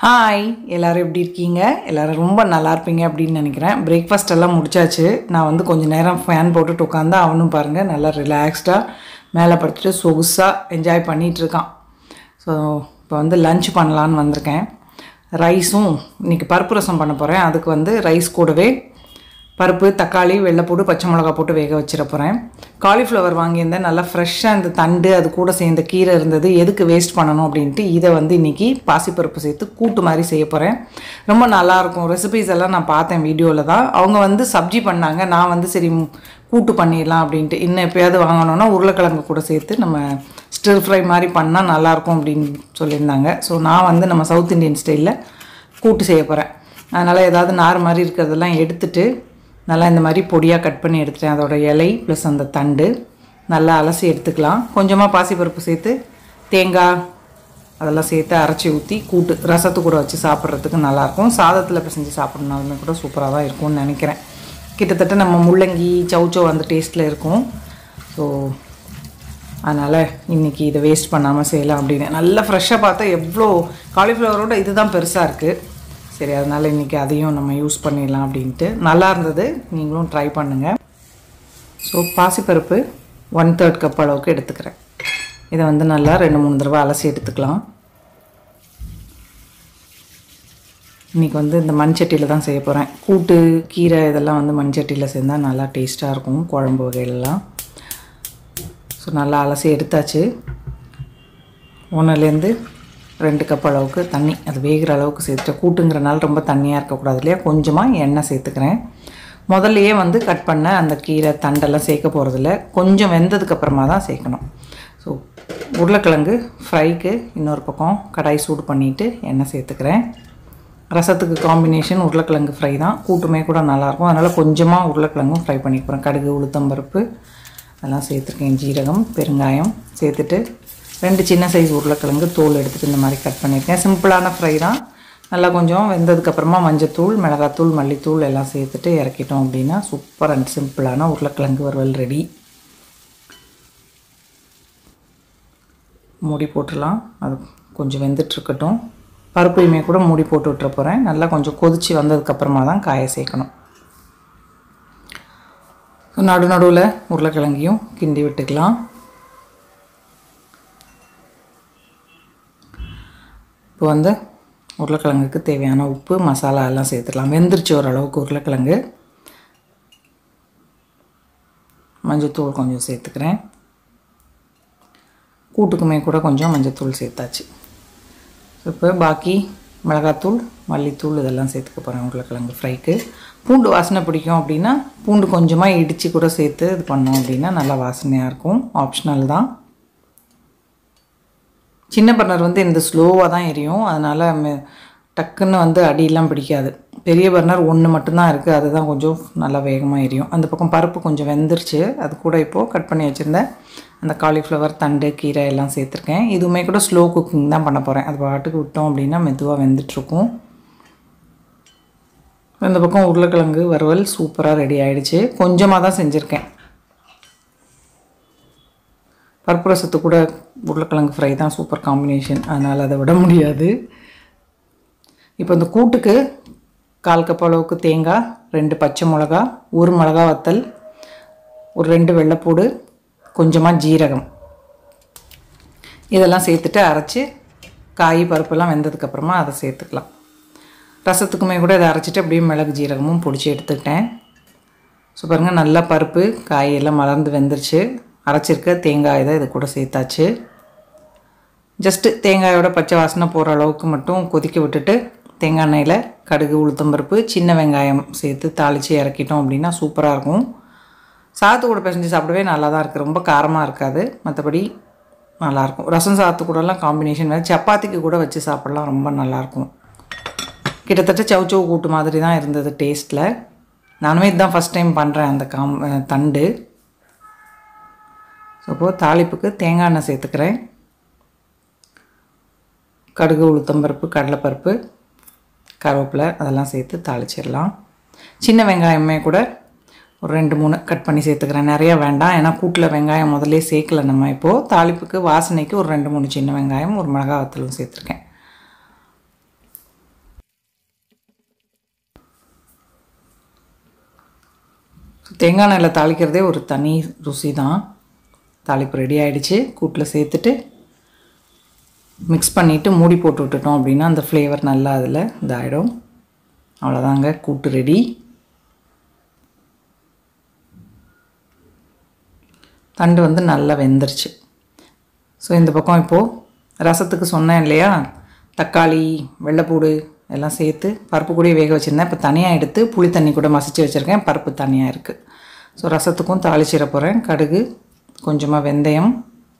hi எல்லோரும் எப்படி இருக்கீங்க எல்லோரும் ரொம்ப நல்லா இருப்பீங்க அப்படின்னு நினைக்கிறேன் பிரேக்ஃபாஸ்ட் எல்லாம் முடிச்சாச்சு நான் வந்து கொஞ்சம் நேரம் ஃபேன் போட்டுட்டு உட்காந்தா அவனும் பாருங்கள் நல்லா ரிலாக்ஸ்டாக மேலே படுத்துட்டு சொகுசாக என்ஜாய் பண்ணிகிட்டு இருக்கான் ஸோ இப்போ வந்து லஞ்ச் பண்ணலான்னு வந்திருக்கேன் ரைஸும் இன்றைக்கி பருப்பு ரசம் பண்ண போகிறேன் அதுக்கு வந்து ரைஸ் கூடவே பருப்பு தக்காளி வெள்ளைப்பூடு பச்சை மிளகா போட்டு வேக வச்சிட போகிறேன் காலிஃப்ளவர் வாங்கியிருந்தேன் நல்லா ஃப்ரெஷ்ஷாக இந்த தண்டு அது கூட சேர்ந்த கீரை இருந்தது எதுக்கு வேஸ்ட் பண்ணணும் அப்படின்ட்டு இதை வந்து இன்றைக்கி பாசிப்பருப்பு சேர்த்து கூட்டு மாதிரி செய்ய போகிறேன் ரொம்ப நல்லாயிருக்கும் ரெசிபீஸ் எல்லாம் நான் பார்த்தேன் வீடியோவில் தான் அவங்க வந்து சப்ஜி பண்ணாங்க நான் வந்து சரி ம், கூட்டு பண்ணிடலாம் அப்படின்ட்டு இன்னும் எப்பயாவது வாங்கணுன்னா உருளைக்கிழங்கு கூட சேர்த்து நம்ம ஸ்டிர் ஃப்ரை மாதிரி பண்ணால் நல்லாயிருக்கும் அப்படின்னு சொல்லியிருந்தாங்க ஸோ நான் வந்து நம்ம சவுத் இந்தியன் ஸ்டைலில் கூட்டு செய்ய போகிறேன் அதனால் ஏதாவது நார் மாதிரி இருக்கிறதெல்லாம் எடுத்துட்டு நல்லா இந்த மாதிரி பொடியாக கட் பண்ணி எடுத்துட்டேன் அதோட இலை ப்ளஸ் அந்த தண்டு நல்லா அலசி எடுத்துக்கலாம் கொஞ்சமாக பாசிப்பருப்பு சேர்த்து தேங்காய் அதெல்லாம் சேர்த்து அரைச்சி ஊற்றி கூட்டு ரசத்து கூட வச்சு சாப்பிட்றதுக்கு நல்லாயிருக்கும் சாதத்தில் பிசைஞ்சு சாப்பிட்றதுனாலுமே கூட சூப்பராக தான் இருக்கும்னு நினைக்கிறேன் கிட்டத்தட்ட நம்ம முள்ளங்கி சவுச்சோ அந்த டேஸ்ட்டில் இருக்கும் ஸோ அதனால் இன்றைக்கி இதை வேஸ்ட் பண்ணாமல் செய்யலாம் அப்படின்னு நல்லா ஃப்ரெஷ்ஷாக பார்த்தா எவ்வளோ காலிஃப்ளவரோட இதுதான் பெருசாக இருக்குது சரி அதனால் இன்றைக்கி அதையும் நம்ம யூஸ் பண்ணிடலாம் அப்படின்ட்டு நல்லா இருந்தது நீங்களும் ட்ரை பண்ணுங்கள் ஸோ பாசிப்பருப்பு ஒன் தேர்ட் கப் அளவுக்கு எடுத்துக்கிறேன் இதை வந்து நல்லா ரெண்டு மூணு தடவை அலசி எடுத்துக்கலாம் இன்றைக்கி வந்து இந்த மண்சட்டியில் தான் செய்ய போகிறேன் கூட்டு கீரை இதெல்லாம் வந்து மண்சட்டியில் சேர்ந்தால் நல்லா டேஸ்ட்டாக இருக்கும் குழம்பு வகையிலலாம் ஸோ நல்லா அலசி எடுத்தாச்சு ஒன்றுலேருந்து ரெண்டு கப் அளவுக்கு தண்ணி அது வேகிற அளவுக்கு சேர்த்து கூட்டுங்கிறனால ரொம்ப தண்ணியாக இருக்கக்கூடாது இல்லையா கொஞ்சமாக எண்ணெய் சேர்த்துக்கிறேன் முதல்லையே வந்து கட் பண்ண அந்த கீரை தண்டெல்லாம் சேர்க்க போகிறதில்ல கொஞ்சம் வெந்ததுக்கு அப்புறமா தான் சேர்க்கணும் ஸோ உருளைக்கிழங்கு ஃப்ரைக்கு இன்னொரு பக்கம் கடாய் சூடு பண்ணிவிட்டு எண்ணெய் சேர்த்துக்கிறேன் ரசத்துக்கு காம்பினேஷன் உருளைக்கிழங்கு ஃப்ரை தான் கூட்டுமே கூட நல்லாயிருக்கும் அதனால் கொஞ்சமாக உருளைக்கிழங்கும் ஃப்ரை பண்ணிக்கிறேன் கடுகு உளுத்தம்பருப்பு அதெல்லாம் சேர்த்துருக்கேன் ஜீரகம் பெருங்காயம் சேர்த்துட்டு ரெண்டு சின்ன சைஸ் உருளைக்கிழங்கு தோல் எடுத்துகிட்டு இந்த மாதிரி கட் பண்ணியிருக்கேன் சிம்பிளான ஃப்ரை தான் நல்லா கொஞ்சம் வெந்ததுக்கப்புறமா மஞ்சத்தூள் மிளகாத்தூள் மல்லித்தூள் எல்லாம் சேர்த்துட்டு இறக்கிட்டோம் அப்படின்னா சூப்பர் அண்ட் சிம்பிளான உருளைக்கிழங்கு வறுவல் ரெடி மூடி போட்டுடலாம் அது கொஞ்சம் வெந்துட்டுருக்கட்டும் பருப்பையுமே கூட மூடி போட்டு விட்டுற போகிறேன் நல்லா கொஞ்சம் கொதித்து வந்ததுக்கப்புறமா தான் காய சேர்க்கணும் நடு நடுவில் உருளைக்கிழங்கையும் கிண்டி விட்டுக்கலாம் இப்போ வந்து உருளைக்கிழங்குக்கு தேவையான உப்பு மசாலா எல்லாம் சேர்த்துக்கலாம் வெந்துருச்சு ஓரளவுக்கு உருளைக்கிழங்கு மஞ்சத்தூள் கொஞ்சம் சேர்த்துக்கிறேன் கூட்டுக்குமே கூட கொஞ்சம் மஞ்சத்தூள் சேர்த்தாச்சு இப்போ பாக்கி மிளகாத்தூள் மல்லித்தூள் இதெல்லாம் சேர்த்துக்க போகிறேன் உருளைக்கிழங்கு ஃப்ரைக்கு பூண்டு வாசனை பிடிக்கும் அப்படின்னா பூண்டு கொஞ்சமாக இடித்து கூட சேர்த்து இது பண்ணோம் அப்படின்னா நல்லா வாசனையாக இருக்கும் ஆப்ஷனல் தான் சின்ன பர்னர் வந்து இந்த ஸ்லோவாக தான் எரியும் அதனால் மெ- டக்குன்னு வந்து அடியெல்லாம் பிடிக்காது பெரிய பர்னர் ஒன்று மட்டும்தான் இருக்குது அதுதான் கொஞ்சம் நல்லா வேகமாக எரியும் அந்த பக்கம் பருப்பு கொஞ்சம் வெந்துருச்சு அது கூட இப்போது கட் பண்ணி வச்சுருந்தேன் அந்த காலிஃப்ளவர் தண்டு கீரை எல்லாம் சேர்த்துருக்கேன் இதுவுமே கூட ஸ்லோ குக்கிங் தான் பண்ண போகிறேன் அது பாட்டுக்கு விட்டோம் அப்படின்னா மெதுவாக வெந்துட்டுருக்கும் இந்த பக்கம் உருளைக்கிழங்கு வறுவல் சூப்பராக ரெடி ஆயிடுச்சு கொஞ்சமாக தான் செஞ்சுருக்கேன் பருப்பு ரசத்து கூட உருளைக்கிழங்கு ஃப்ரை தான் சூப்பர் காம்பினேஷன் அதனால் அதை விட முடியாது இப்போ இந்த கூட்டுக்கு கால் கப் அளவுக்கு தேங்காய் ரெண்டு பச்சை மிளகா ஒரு மிளகா வத்தல் ஒரு ரெண்டு வெள்ளைப்பூடு கொஞ்சமாக ஜீரகம் இதெல்லாம் சேர்த்துட்டு அரைச்சி காய் பருப்பெல்லாம் வெந்ததுக்கப்புறமா அதை சேர்த்துக்கலாம் ரசத்துக்குமே கூட இதை அரைச்சிட்டு அப்படியே மிளகு ஜீரகமும் பிடிச்சி எடுத்துக்கிட்டேன் ஸோ பாருங்கள் நல்லா பருப்பு காய் எல்லாம் மலர்ந்து வெந்துருச்சு அரைச்சிருக்க தேங்காய் இதை இது கூட சேர்த்தாச்சு ஜஸ்ட்டு தேங்காயோட பச்சை வாசனை போகிற அளவுக்கு மட்டும் கொதிக்க விட்டுட்டு தேங்காய் எண்ணெயில் கடுகு உளுத்தம்பருப்பு சின்ன வெங்காயம் சேர்த்து தாளித்து இறக்கிட்டோம் அப்படின்னா சூப்பராக இருக்கும் சாத்து கூட பிசைஞ்சு சாப்பிடவே நல்லா தான் இருக்குது ரொம்ப காரமாக இருக்காது மற்றபடி நல்லாயிருக்கும் ரசம் சாத்து கூடலாம் காம்பினேஷன் வேறு சப்பாத்திக்கு கூட வச்சு சாப்பிடலாம் ரொம்ப நல்லாயிருக்கும் கிட்டத்தட்ட சவுச்சவு கூட்டு மாதிரி தான் இருந்தது டேஸ்ட்டில் நானுமே இதுதான் ஃபஸ்ட் டைம் பண்ணுறேன் அந்த காம் அஹ் தண்டு ஸோ இப்போது தாளிப்புக்கு தேங்காய் எண்ணெய் சேர்த்துக்கிறேன் கடுகு உளுத்தம்பருப்பு கடலைப்பருப்பு கருவேப்பிலை அதெல்லாம் சேர்த்து தாளிச்சிடலாம் சின்ன வெங்காயமே கூட ஒரு ரெண்டு மூணு கட் பண்ணி சேர்த்துக்கிறேன் நிறைய வேண்டாம் ஏன்னா கூட்டில் வெங்காயம் முதல்லே சேர்க்கல நம்ம இப்போது தாளிப்புக்கு வாசனைக்கு ஒரு ரெண்டு மூணு சின்ன வெங்காயம் ஒரு மிளகா வத்தலும் சேர்த்துருக்கேன் தேங்காய் எண்ணெயில் தாளிக்கிறதே ஒரு தனி ருசி தான் தாளிப்பு ரெடி ஆகிடுச்சு கூட்டில் சேர்த்துட்டு மிக்ஸ் பண்ணிவிட்டு மூடி போட்டு விட்டுட்டோம் அப்படின்னா அந்த ஃப்ளேவர் நல்லா அதில் இதாகிடும் அவ்வளோதாங்க கூட்டு ரெடி தண்டு வந்து நல்லா வெந்துருச்சு ஸோ இந்த பக்கம் இப்போது ரசத்துக்கு சொன்னேன் இல்லையா தக்காளி வெள்ளைப்பூடு எல்லாம் சேர்த்து பருப்பு கூட வேக வச்சுருந்தேன் இப்போ தனியாக எடுத்து புளி தண்ணி கூட மசிச்சு வச்சுருக்கேன் பருப்பு தனியாக இருக்குது ஸோ ரசத்துக்கும் தாளிச்சிட போகிறேன் கடுகு கொஞ்சமாக வெந்தயம்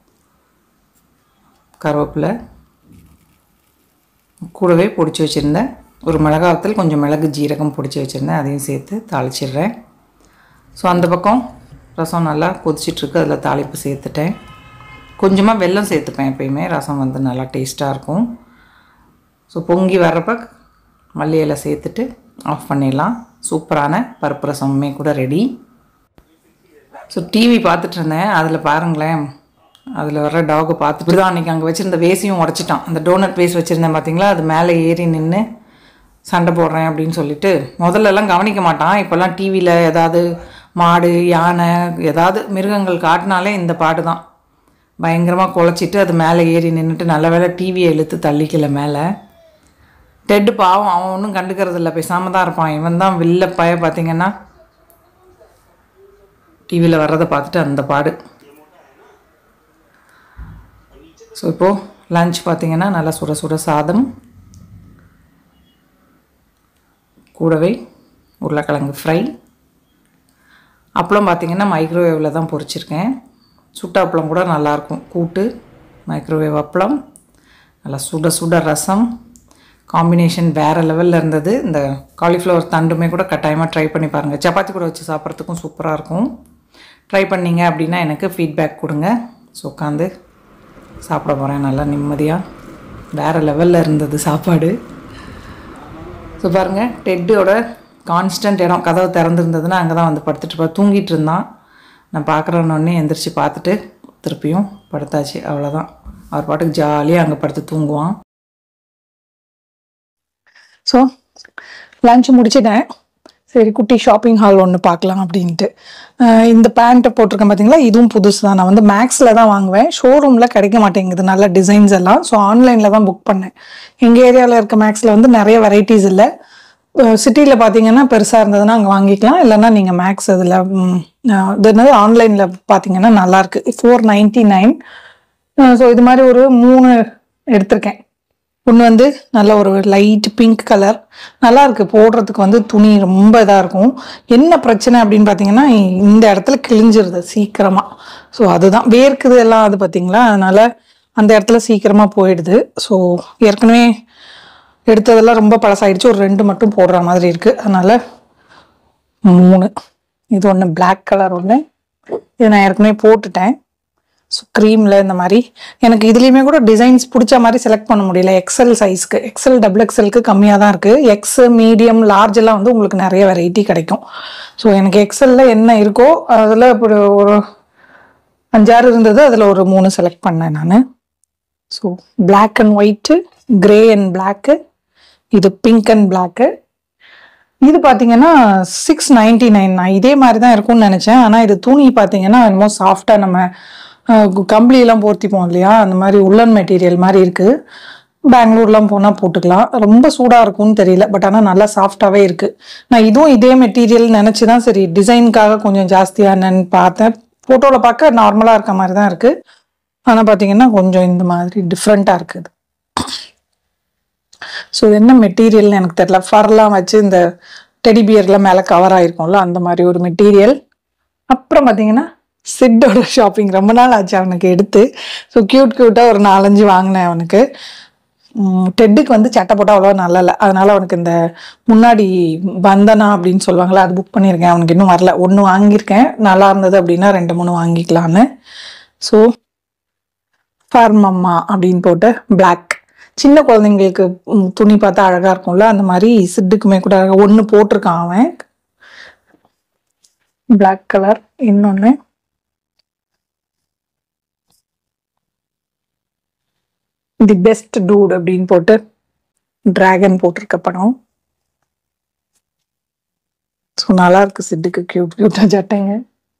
கருவேப்பிலை கூடவே பொடிச்சு வச்சுருந்தேன் ஒரு மிளகாவத்தில் கொஞ்சம் மிளகு ஜீரகம் பொடிச்சு வச்சுருந்தேன் அதையும் சேர்த்து தாளிச்சிடுறேன் ஸோ அந்த பக்கம் ரசம் நல்லா கொதிச்சிட்ருக்கு அதில் தாளிப்பு சேர்த்துட்டேன் கொஞ்சமாக வெல்லம் சேர்த்துப்பேன் எப்பயுமே ரசம் வந்து நல்லா டேஸ்ட்டாக இருக்கும் ஸோ பொங்கி வர்றப்ப மல்லி இலை சேர்த்துட்டு ஆஃப் பண்ணிடலாம் சூப்பரான பருப்பு ரசமுமே கூட ரெடி ஸோ டிவி பார்த்துட்டு இருந்தேன் அதில் பாருங்களேன் அதில் வர்ற டாகை பார்த்துட்டு தான் அன்றைக்கி அங்கே வச்சுருந்த வேஸையும் உடச்சிட்டான் அந்த டோனட் வேஸ் வச்சுருந்தேன் பார்த்தீங்களா அது மேலே ஏறி நின்று சண்டை போடுறேன் அப்படின்னு சொல்லிட்டு முதல்லலாம் கவனிக்க மாட்டான் இப்போல்லாம் டிவியில் ஏதாவது மாடு யானை ஏதாவது மிருகங்கள் காட்டினாலே இந்த பாட்டு தான் பயங்கரமாக குழச்சிட்டு அது மேலே ஏறி நின்றுட்டு நல்ல வேளை டிவியை இழுத்து தள்ளிக்கல மேலே டெட்டு பாவம் அவன் ஒன்றும் கண்டுக்கிறது இல்லை பேசாமல் தான் இருப்பான் இவன் தான் வில்ல பய பார்த்தீங்கன்னா டிவியில் வர்றதை பார்த்துட்டு அந்த பாடு ஸோ இப்போது லஞ்ச் பார்த்தீங்கன்னா நல்லா சுட சுட சாதம் கூடவே உருளைக்கிழங்கு ஃப்ரை அப்பளம் பார்த்தீங்கன்னா மைக்ரோவேவில் தான் பொரிச்சிருக்கேன் சுட்ட அப்பளம் கூட நல்லாயிருக்கும் கூட்டு மைக்ரோவேவ் அப்பளம் நல்லா சுட சுட ரசம் காம்பினேஷன் வேறு லெவலில் இருந்தது இந்த காலிஃப்ளவர் தண்டுமே கூட கட்டாயமாக ட்ரை பண்ணி பாருங்கள் சப்பாத்தி கூட வச்சு சாப்பிட்றதுக்கும் சூப்பராக இருக்கும் ட்ரை பண்ணீங்க அப்படின்னா எனக்கு ஃபீட்பேக் கொடுங்க ஸோ உட்காந்து சாப்பிட போகிறேன் நல்லா நிம்மதியாக வேறு லெவலில் இருந்தது சாப்பாடு ஸோ பாருங்கள் டெட்டோட கான்ஸ்டன்ட் இடம் கதவு திறந்துருந்ததுன்னா அங்கே தான் வந்து படுத்துட்டு இருப்பா தூங்கிட்டு இருந்தான் நான் பார்க்குறேன்னொடனே எந்திரிச்சு பார்த்துட்டு திருப்பியும் படுத்தாச்சு அவ்வளோதான் அவர் பாட்டுக்கு ஜாலியாக அங்கே படுத்து தூங்குவான் ஸோ லஞ்ச் முடிச்சிட்டேன் சரி குட்டி ஷாப்பிங் ஹால் ஒன்று பார்க்கலாம் அப்படின்ட்டு அஹ் இந்த பேண்ட்டை போட்டிருக்கேன் பார்த்தீங்களா இதுவும் புதுசு தான் நான் வந்து மேக்ஸில் தான் வாங்குவேன் ஷோரூமில் கிடைக்க மாட்டேங்குது நல்ல டிசைன்ஸ் எல்லாம் ஸோ ஆன்லைனில் தான் புக் பண்ணேன் எங்கள் ஏரியாவில் இருக்க மேக்ஸில் வந்து நிறைய வெரைட்டிஸ் இல்லை சிட்டியில் பார்த்தீங்கன்னா பெருசாக இருந்ததுன்னா அங்கே வாங்கிக்கலாம் இல்லைன்னா நீங்கள் மேக்ஸ் அதில் இது என்னது ஆன்லைனில் பார்த்தீங்கன்னா நல்லாயிருக்கு ஃபோர் நைன்ட்டி நைன் ஸோ இது மாதிரி ஒரு மூணு எடுத்திருக்கேன் ஒன்று வந்து நல்ல ஒரு லைட் பிங்க் கலர் நல்லா இருக்கு போடுறதுக்கு வந்து துணி ரொம்ப இதாக இருக்கும் என்ன பிரச்சனை அப்படின்னு பார்த்தீங்கன்னா இந்த இடத்துல கிழிஞ்சிருது சீக்கிரமாக ஸோ அதுதான் வேர்க்குது எல்லாம் அது பார்த்தீங்களா அதனால அந்த இடத்துல சீக்கிரமாக போயிடுது ஸோ ஏற்கனவே எடுத்ததெல்லாம் ரொம்ப பழசாயிடுச்சு ஒரு ரெண்டு மட்டும் போடுற மாதிரி இருக்குது அதனால மூணு இது ஒன்று Black கலர் ஒன்று இது நான் ஏற்கனவே போட்டுட்டேன் ஸோ க்ரீமில் இந்த மாதிரி எனக்கு இதுலேயுமே கூட டிசைன்ஸ் பிடிச்ச மாதிரி செலக்ட் பண்ண முடியல எக்ஸல் சைஸ்க்கு எக்ஸல் டபுள் எக்ஸலுக்கு கம்மியாக தான் இருக்குது எக்ஸ் மீடியம் லார்ஜ் எல்லாம் வந்து உங்களுக்கு நிறைய வெரைட்டி கிடைக்கும் ஸோ எனக்கு எக்ஸலில் என்ன இருக்கோ அதில் இப்படி ஒரு அஞ்சாறு இருந்தது அதில் ஒரு மூணு செலக்ட் பண்ணேன் நான் so Black and white grey and black இது பிங்க் அண்ட் பிளாக்கு இது பார்த்தீங்கன்னா சிக்ஸ் நைன்டி நைன் நான் இதே மாதிரி தான் இருக்கும்னு நினச்சேன் ஆனால் இது துணி பார்த்தீங்கன்னா என்னமோ சாஃப்டாக நம்ம அஹ், கு- கம்பளியெல்லாம் போர்த்திப்போம் இல்லையா அந்த மாதிரி உள்ளன் மெட்டீரியல் மாதிரி இருக்குது பெங்களூர்லாம் போனால் போட்டுக்கலாம் ரொம்ப சூடாக இருக்கும்னு தெரியல பட் ஆனால் நல்லா சாஃப்டாகவே இருக்குது நான் இதுவும் இதே மெட்டீரியல் நினச்சி தான் சரி டிசைனுக்காக கொஞ்சம் ஜாஸ்தியாக என்னன்னு பார்த்தேன் ஃபோட்டோவில் பார்க்க நார்மலாக இருக்க மாதிரி தான் இருக்குது ஆனால் பார்த்தீங்கன்னா கொஞ்சம் இந்த மாதிரி டிஃப்ரெண்ட்டாக இருக்குது ஸோ இது என்ன மெட்டீரியல்னு எனக்கு தெரியல ஃபர்லாம் வச்சு இந்த டெடி பியர்லாம் மேலே கவர் ஆயிருக்கும்ல அந்த மாதிரி ஒரு மெட்டீரியல் அப்புறம் பார்த்தீங்கன்னா சிட்டோட ஷாப்பிங் ரொம்ப நாள் ஆச்சு அவனுக்கு எடுத்து ஸோ க்யூட் க்யூட்டாக ஒரு நாலஞ்சு வாங்கினேன் அவனுக்கு உம், டெட்டுக்கு வந்து சட்டை போட்டால் அவ்வளோ நல்லா இல்லை அதனால அவனுக்கு இந்த முன்னாடி பந்தனா அப்படின்னு சொல்லுவாங்களே அது புக் பண்ணியிருக்கேன் அவனுக்கு இன்னும் வரல ஒன்று வாங்கியிருக்கேன் நல்லா இருந்தது அப்படின்னா ரெண்டு மூணு வாங்கிக்கலான்னு ஸோ ஃபார்மம்மா அப்படின்னு போட்டு Black சின்ன குழந்தைங்களுக்கு ம், துணி பார்த்தா அழகா இருக்கும்ல அந்த மாதிரி சிட்டுக்குமே கூட ஒன்று போட்டிருக்கான் அவன் Black கலர் இன்னொன்று தி பெஸ்ட் டூட் அப்படின்னு போட்டு டிராகன் போட்டிருக்க படம் ஸோ நல்லா இருக்கு சிட்டுக்கு கியூட் கியூட்டா சட்டைங்க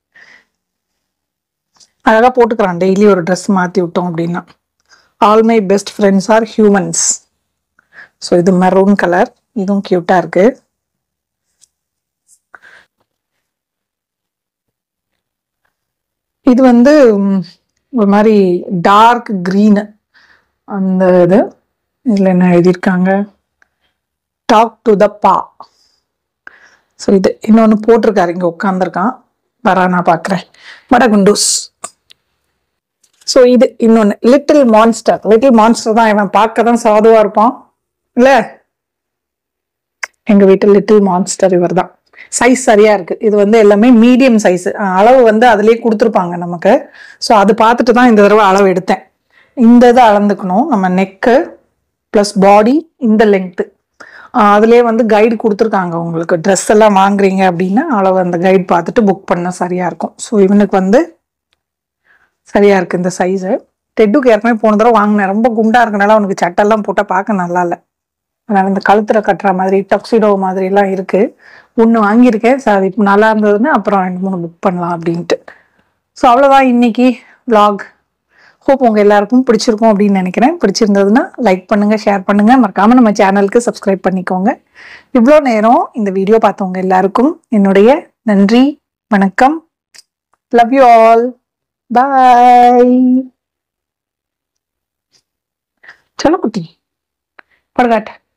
அழகா போட்டுக்கிறான் டெய்லி ஒரு ட்ரெஸ் மாத்தி விட்டோம் அப்படின்னா all my best friends are humans so இது மெரூன் கலர் இதுவும் கியூட்டா இருக்கு இது வந்து ம், ஒரு மாதிரி டார்க் க்ரீனு அந்த இது இதில் என்ன எழுதியிருக்காங்க டாக் டு த பா ஸோ இது இன்னொன்று போட்டிருக்காரு இங்கே உட்காந்துருக்கான் வரா நான் பார்க்குறேன் வட குண்டூஸ் ஸோ இது இன்னொன்று லிட்டில் மான்ஸ்டர் லிட்டில் மான்ஸ்டர் தான் இவன் பார்க்க தான் சாதுவாக இருப்பான் இல்லை எங்கள் வீட்டில் லிட்டில் மான்ஸ்டர் இவர் தான் சைஸ் சரியா இருக்கு இது வந்து எல்லாமே மீடியம் சைஸ் அளவு வந்து அதுலயே கொடுத்துருப்பாங்க நமக்கு ஸோ அது பார்த்துட்டு தான் இந்த தடவை அளவு எடுத்தேன் இந்த இதை அளந்துக்கணும் நம்ம நெக்கு ப்ளஸ் பாடி இந்த லெங்க்த்து அதுலேயே வந்து கைடு கொடுத்துருக்காங்க உங்களுக்கு ட்ரெஸ் எல்லாம் வாங்குறீங்க அப்படின்னா அளவு அந்த கைடு பார்த்துட்டு புக் பண்ண சரியா இருக்கும் ஸோ இவனுக்கு வந்து சரியா இருக்கு இந்த சைஸு டெட்டுக்கு ஏற்கனவே போன தடவை வாங்கினேன் ரொம்ப குண்டா இருக்கனால அவனுக்கு சட்டெல்லாம் போட்டால் பார்க்க நல்லா இல்லை அதனால இந்த கழுத்துல கட்டுற மாதிரி டக்ஸிடோ மாதிரி எல்லாம் இருக்கு ஒன்று வாங்கியிருக்கேன் சார் அது இப்போ நல்லா இருந்ததுன்னா அப்புறம் ரெண்டு மூணு புக் பண்ணலாம் அப்படின்ட்டு ஸோ அவ்வளோதான் இன்னைக்கு vlog ஹோப் உங்க எல்லாருக்கும் பிடிச்சிருக்கும் அப்படின்னு நினைக்கிறேன் பிடிச்சிருந்ததுன்னா லைக் பண்ணுங்க ஷேர் பண்ணுங்க மறக்காம நம்ம சேனலுக்கு சப்ஸ்கிரைப் பண்ணிக்கோங்க இவ்வளோ நேரம் இந்த வீடியோ பார்த்தவங்க எல்லாருக்கும் என்னுடைய நன்றி வணக்கம் லவ் யூ ஆல் பாய் சலோ குட்டி படுகாட்ட